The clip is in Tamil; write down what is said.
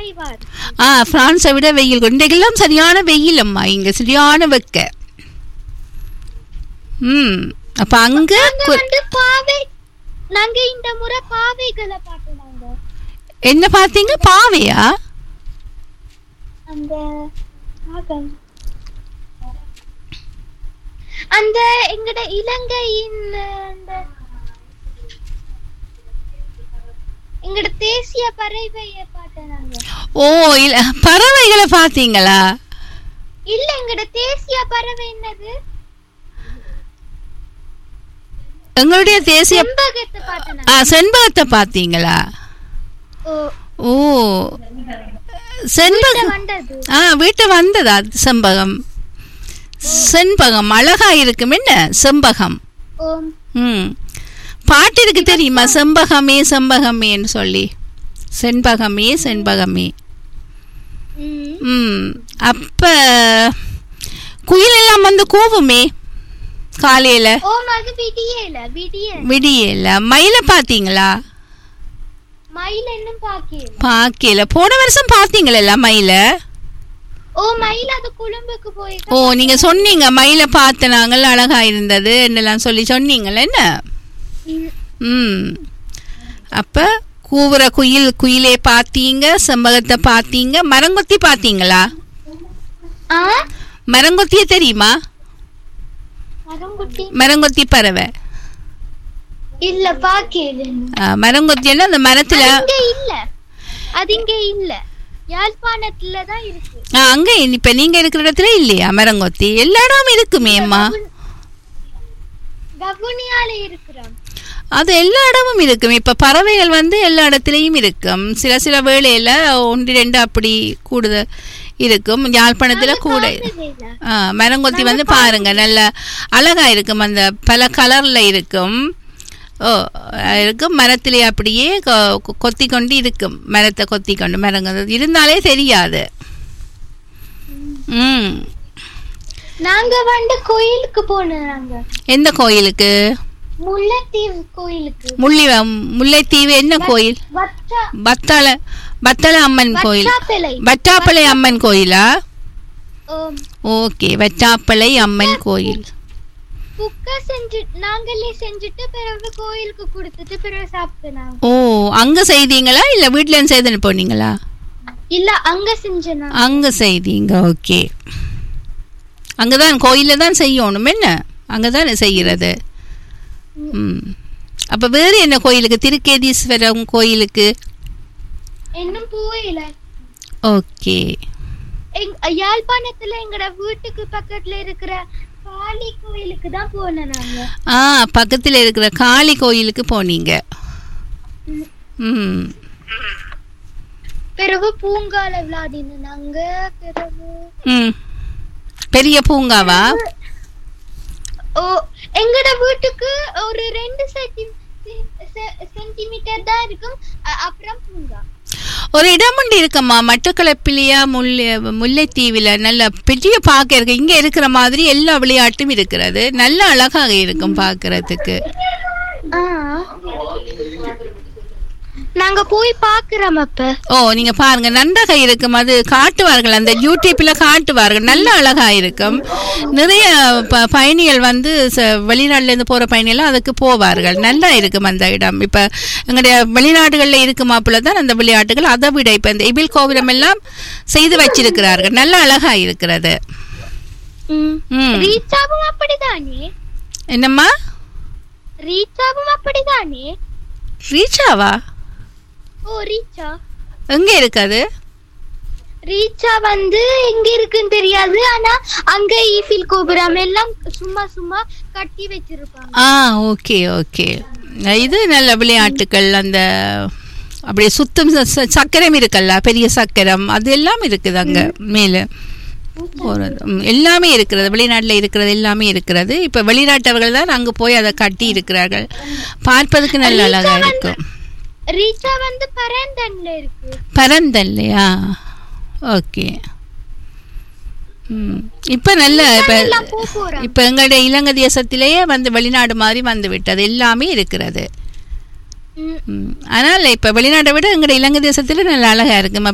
குறைவா இருக்கு ஆ பிரான்ஸை விட வெயில் இன்றைக்கெல்லாம் சரியான வெயில் அம்மா இங்க சரியான வெக்க ம் அப்ப அங்க நாங்க கு- வந்து பாவை நாங்க இந்த முறை பாவைகளை பார்க்கலாங்க என்ன பார்த்தீங்க பாவையா அந்த காகம். அந்த எங்கட இலங்கையின் அந்த எங்கட தேசிய பறவைய பார்த்தேன் நாங்க ஓ இல்ல பறவைகளை பார்த்தீங்களா இல்ல எங்கட தேசிய பறவை என்னது எங்களுடைய தேசிய செம்பகத்தை பார்த்தேன் நாங்க. ஆ செண்பகத்தை பார்த்தீங்களா ஓ ஓ செண்பகம் வந்தது ஆ வீட்டு வந்ததா செம்பகம் செண்பகம் அழகா இருக்கும் என்ன செம்பகம் ஓம் ம் பாட்டு இருக்கு தெரியுமா செம்பகமே செம்பகமேன்னு சொல்லி செண்பகமே செண்பகமே ம். ம் அப்ப குயில் எல்லாம் வந்து கூவுமே காலையில ஓம் அது விடியல விடிய விடியல மயில பாத்தீங்களா மயில் இன்னும் பாக்கல பாக்கல போன வருஷம் பாத்தீங்களா மயில ஓ மயில் அது குழும்புக்கு போய் ஓ நீங்க சொன்னீங்க மயில பார்த்த நாங்கள் அழகா இருந்தது என்னெல்லாம் சொல்லி சொன்னீங்கல்ல என்ன ம் அப்ப கூவுற குயில் குயிலே பார்த்தீங்க செம்பகத்தை பார்த்தீங்க மரங்கொத்தி பார்த்தீங்களா ஆ மரங்கொத்தியே தெரியுமா மரங்குட்டி மரங்கொத்தி பறவை இல்ல பாக்கல ஆ, மரங்கொத்தின்னா அந்த மரத்துல இங்க இல்ல அது இங்க இல்ல யாழ்ப்பாணத்துல தான் இருக்கு ஆ, அங்க இப்ப நீங்க இருக்கிற இடத்துல இல்லையா மரங்கொத்தி எல்லா இடமும் இருக்குமேம்மா கவுனியால இருக்கிறோம் அது எல்லா இடமும் இருக்கும் இப்ப பறவைகள் வந்து எல்லா இடத்துலயும் இருக்கும் சில சில வேளையில ஒன்று ரெண்டு அப்படி கூடுதல் இருக்கும் யாழ்ப்பாணத்துல கூட பார்த்ததில்ல. ஆ, மரங்கொத்தி வந்து பாருங்க நல்ல அழகா இருக்கும் அந்த பல கலர்ல இருக்கும் ஓ இருக்கும் மரத்திலே அப்படியே கொ- கொ- கொத்தி கொண்டு இருக்கும் மரத்தை கொத்தி கொண்டு மரங்க இருந்தாலே தெரியாது ம் நாங்க வந்து கோயிலுக்கு போனோம் நாங்க எந்த கோயிலுக்கு முல்லைத்தீவு கோயிலுக்கு முள்ளி முல்லைத்தீவு என்ன கோயில் வற்றா பத்தாள பத்தள அம்மன் கோயில் வற்றாப்பிளை வட்டாப்பளை அம்மன் கோயிலா ஓம் ஓகே வட்டாப்பளை அம்மன் கோயில் புக்க செஞ்சு நாங்களே செஞ்சுட்டு பிறகு கோயிலுக்கு கொடுத்துட்டு பிறகு சாப்பிட்டோம் ஓ அங்க செய்தீங்களா இல்ல வீட்ல இருந்து செய்துன்னு போனீங்களா இல்ல அங்க செஞ்சனா அங்க செய்தீங்க ஓகே அங்கதான் கோயில்ல தான் செய்யணும் என்ன அங்கதான் செய்கிறது ம் அப்ப வேறு என்ன கோயிலுக்கு திருக்கேதீஸ்வரம் கோயிலுக்கு இன்னும் போயில ஓகே எங்- யாழ்ப்பாணத்துல எங்கட வீட்டுக்கு பக்கத்துல இருக்கிற காளி கோயிலுக்கு தான் போனோம் நாங்க ஆ பக்கத்துல இருக்கிற காளி கோயிலுக்கு போனீங்க ம் பிறகு பூங்கால விளையாடினோம் நாங்க பிறகு ம் பெரிய பூங்காவா ஓ எங்கட வீட்டுக்கு ஒரு ரெண்டு சென்டி சென்டிமீட்டர் தான் இருக்கும் அ- அப்புறம் பூங்கா ஒரு இடம் ஒன்று இருக்கம்மா மட்டக்களப்பிலியா முல்லை முல்லைத்தீவில் நல்ல பெரிய பார்க்க இருக்கு இங்க இருக்கிற மாதிரி எல்லா விளையாட்டும் இருக்கிறது நல்ல அழகாக இருக்கும் பார்க்கறதுக்கு ஆ. நாங்க போய் பாக்குறோம் அப்ப ஓ நீங்க பாருங்க நன்றாக இருக்கும் அது காட்டுவார்கள் அந்த யூடியூப்ல காட்டுவார்கள் நல்ல அழகா இருக்கும் நிறைய ப- பயணிகள் வந்து ச- வெளிநாட்டுல இருந்து போற பயணிகள் அதுக்கு போவார்கள் நல்லா இருக்கும் அந்த இடம் இப்ப எங்களுடைய வெளிநாடுகள்ல இருக்குமாப்புல தான் அந்த விளையாட்டுகள் அதை விட இப்ப இந்த இபில் கோபுரம் எல்லாம் செய்து வச்சிருக்கிறார்கள் நல்ல அழகா இருக்கிறது ம். ரீச்சாவும் அப்படிதானே என்னம்மா ரீச்சாவும் அப்படிதானே ரீச்சாவா ஓ ரீச்சா எங்க இருக்காது ரீச்சா வந்து எங்க இருக்குன்னு தெரியாது ஆனா அங்க ஈஃபில் கோபுரம் எல்லாம் சும்மா சும்மா கட்டி வச்சிருப்பாங்க ஆ ஓகே ஓகே இது நல்ல விளையாட்டுகள் அந்த அப்படியே சுத்தம் ச- ச- சக்கரம் இருக்கல்ல பெரிய சக்கரம் அது எல்லாம் இருக்குது அங்க மேல போறது ம், எல்லாமே இருக்கிறது வெளிநாட்டில் இருக்கிறது எல்லாமே இருக்கிறது இப்ப வெளிநாட்டவர்கள் தான் அங்க போய் அதை கட்டி இருக்கிறார்கள் பார்ப்பதற்கு நல்ல அழகா இருக்கும் ரீச்சா வந்து பரந்தன்ல இருக்கு பரந்தல்லையா ஓகே ம் இப்போ நல்ல இப்போ எல்லாம் போக போறாங்க இப்போ எங்களுடைய இலங்கை தேசத்திலேயே வந்து வெளிநாடு மாதிரி வந்து விட்டது எல்லாமே இருக்கிறது ம். ம். ஆனால் இப்போ வெளிநாட்டை விட எங்களுடைய இலங்கை தேசத்தில் நல்ல அழகா இருக்கு